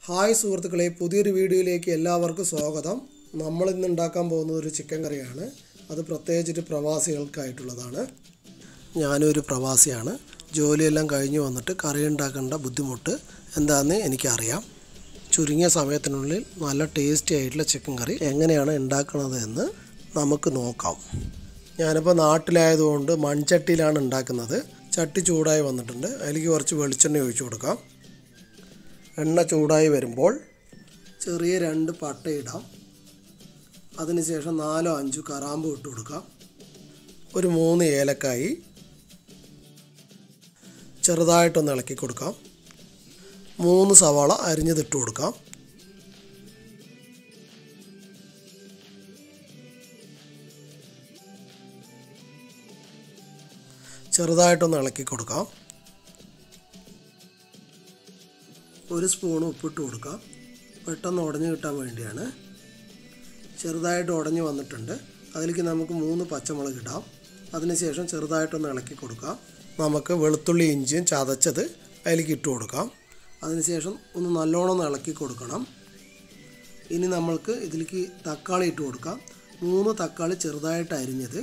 hi സുഹൃത്തുക്കളെ പുതിയൊരു വീഡിയോയിലേക്ക് എല്ലാവർക്കും സ്വാഗതം നമ്മൾ ഇന്ന് ഉണ്ടാക്കാൻ പോകുന്നത് ഒരു ചിക്കൻ കറിയാണ് അത് പ്രത്യേകിച്ചിട്ട് പ്രവാസികൾക്കായിട്ടുള്ളതാണ് ഞാനൊരു പ്രവാസിയാണ് ജോലിയെല്ലാം കഴിഞ്ഞ് വന്നിട്ട് കറി ഉണ്ടാക്കേണ്ട ബുദ്ധിമുട്ട് എന്താണെന്ന് എനിക്കറിയാം ചുരുങ്ങിയ സമയത്തിനുള്ളിൽ നല്ല ടേസ്റ്റി ആയിട്ടുള്ള ചിക്കൻ കറി എങ്ങനെയാണ് ഉണ്ടാക്കുന്നത് എന്ന് നമുക്ക് നോക്കാം ഞാനിപ്പോൾ നാട്ടിലായതുകൊണ്ട് മൺചട്ടിയിലാണ് ഉണ്ടാക്കുന്നത് ചട്ടി ചൂടായി വന്നിട്ടുണ്ട് അതിലേക്ക് കുറച്ച് വെളിച്ചെണ്ണ ഒഴിച്ചു കൊടുക്കാം എണ്ണ ചൂടായി വരുമ്പോൾ ചെറിയ രണ്ട് പട്ട ഇടാം അതിനുശേഷം നാലോ അഞ്ചോ കറാമ്പ് ഇട്ട് കൊടുക്കാം ഒരു മൂന്ന് ഏലക്കായി ചെറുതായിട്ടൊന്ന് ഇളക്കി കൊടുക്കാം മൂന്ന് സവാള അരിഞ്ഞതിട്ട് കൊടുക്കാം ചെറുതായിട്ടൊന്ന് ഇളക്കി കൊടുക്കാം ഒരു സ്പൂൺ ഉപ്പിട്ട് കൊടുക്കാം പെട്ടെന്ന് ഉടഞ്ഞു കിട്ടാൻ വേണ്ടിയാണ് ചെറുതായിട്ട് ഉടഞ്ഞു വന്നിട്ടുണ്ട് അതിലേക്ക് നമുക്ക് മൂന്ന് പച്ചമുളക് ഇടാം അതിനുശേഷം ചെറുതായിട്ടൊന്ന് ഇളക്കി കൊടുക്കാം നമുക്ക് വെളുത്തുള്ളി ഇഞ്ചിയും ചതച്ചത് അതിലേക്ക് ഇട്ട് കൊടുക്കാം അതിനുശേഷം ഒന്ന് നല്ലോണം ഒന്ന് ഇളക്കി കൊടുക്കണം ഇനി നമ്മൾക്ക് ഇതിലേക്ക് തക്കാളി ഇട്ട് കൊടുക്കാം മൂന്ന് തക്കാളി ചെറുതായിട്ട് അരിഞ്ഞത്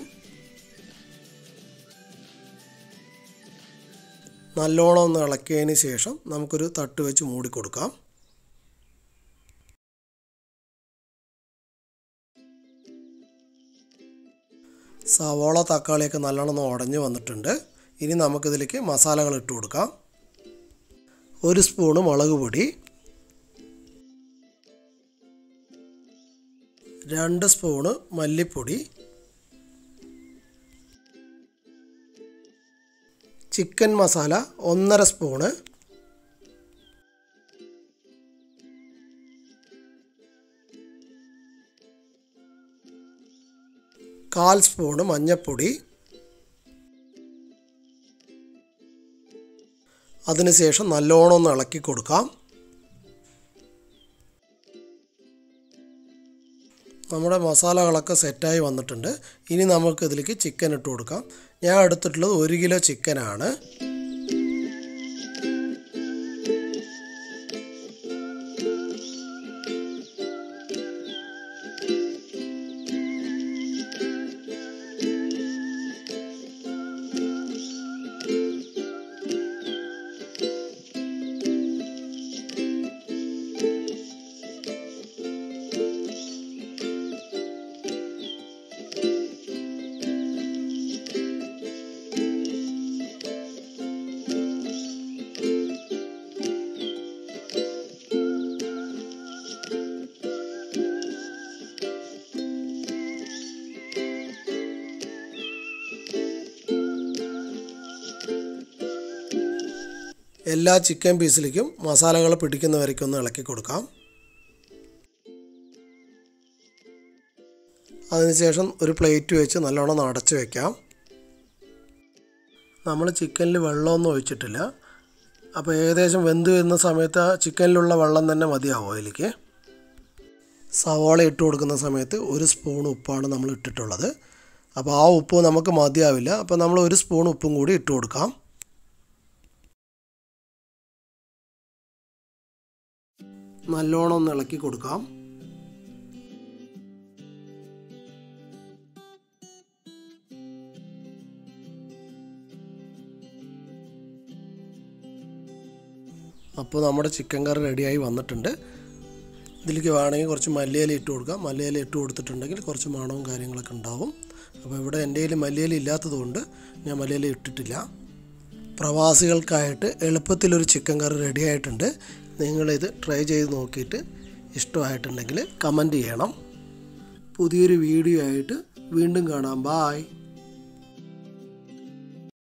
നല്ലോണം ഒന്ന് ഇളക്കിയതിന് ശേഷം നമുക്കൊരു തട്ട് വെച്ച് മൂടി കൊടുക്കാം സവോള തക്കാളിയൊക്കെ നല്ലോണം ഒന്ന് ഉടഞ്ഞ് വന്നിട്ടുണ്ട് ഇനി നമുക്കിതിലേക്ക് മസാലകൾ ഇട്ട് കൊടുക്കാം ഒരു സ്പൂണ് മുളക് പൊടി രണ്ട് സ്പൂണ് മല്ലിപ്പൊടി ചിക്കൻ മസാല ഒന്നര സ്പൂണ് കാൽ സ്പൂണ് മഞ്ഞൾപ്പൊടി അതിനുശേഷം നല്ലോണം ഒന്ന് ഇളക്കി കൊടുക്കാം നമ്മുടെ മസാലകളൊക്കെ സെറ്റായി വന്നിട്ടുണ്ട് ഇനി നമുക്ക് ഇതിലേക്ക് ചിക്കൻ ഇട്ട് കൊടുക്കാം ഞാൻ എടുത്തിട്ടുള്ളത് ഒരു കിലോ ചിക്കനാണ് എല്ലാ ചിക്കൻ പീസിലേക്കും മസാലകൾ പിടിക്കുന്ന വരയ്ക്കും ഒന്ന് ഇളക്കി കൊടുക്കാം അതിനുശേഷം ഒരു പ്ലേറ്റ് വെച്ച് നല്ലോണം അടച്ച് വയ്ക്കാം നമ്മൾ ചിക്കനിൽ വെള്ളമൊന്നും ഒഴിച്ചിട്ടില്ല അപ്പോൾ ഏകദേശം വെന്ത് വരുന്ന സമയത്ത് ആ ചിക്കനിലുള്ള വെള്ളം തന്നെ മതിയാവും അതിലേക്ക് സവാള ഇട്ട് കൊടുക്കുന്ന സമയത്ത് ഒരു സ്പൂൺ ഉപ്പാണ് നമ്മൾ ഇട്ടിട്ടുള്ളത് അപ്പോൾ ആ ഉപ്പ് നമുക്ക് മതിയാവില്ല അപ്പോൾ നമ്മൾ ഒരു സ്പൂൺ ഉപ്പും കൂടി ഇട്ട് കൊടുക്കാം നല്ലോണം ഒന്ന് ഇളക്കി കൊടുക്കാം അപ്പോൾ നമ്മുടെ ചിക്കൻ കറി റെഡിയായി വന്നിട്ടുണ്ട് ഇതിലേക്ക് വേണമെങ്കിൽ കുറച്ച് മല്ലിയില ഇട്ട് കൊടുക്കാം മല്ലിയില ഇട്ട് കൊടുത്തിട്ടുണ്ടെങ്കിൽ കുറച്ച് മണവും കാര്യങ്ങളൊക്കെ ഉണ്ടാവും അപ്പോൾ ഇവിടെ എൻ്റെ കയ്യിൽ മല്ലിയില ഇല്ലാത്തതുകൊണ്ട് ഞാൻ മല്ലിയില ഇട്ടിട്ടില്ല പ്രവാസികൾക്കായിട്ട് എളുപ്പത്തിലൊരു ചിക്കൻ കറി റെഡി ആയിട്ടുണ്ട് നിങ്ങളിത് ട്രൈ ചെയ്ത് നോക്കിയിട്ട് ഇഷ്ടമായിട്ടുണ്ടെങ്കിൽ കമൻറ്റ് ചെയ്യണം പുതിയൊരു വീഡിയോ ആയിട്ട് വീണ്ടും കാണാം ബായ്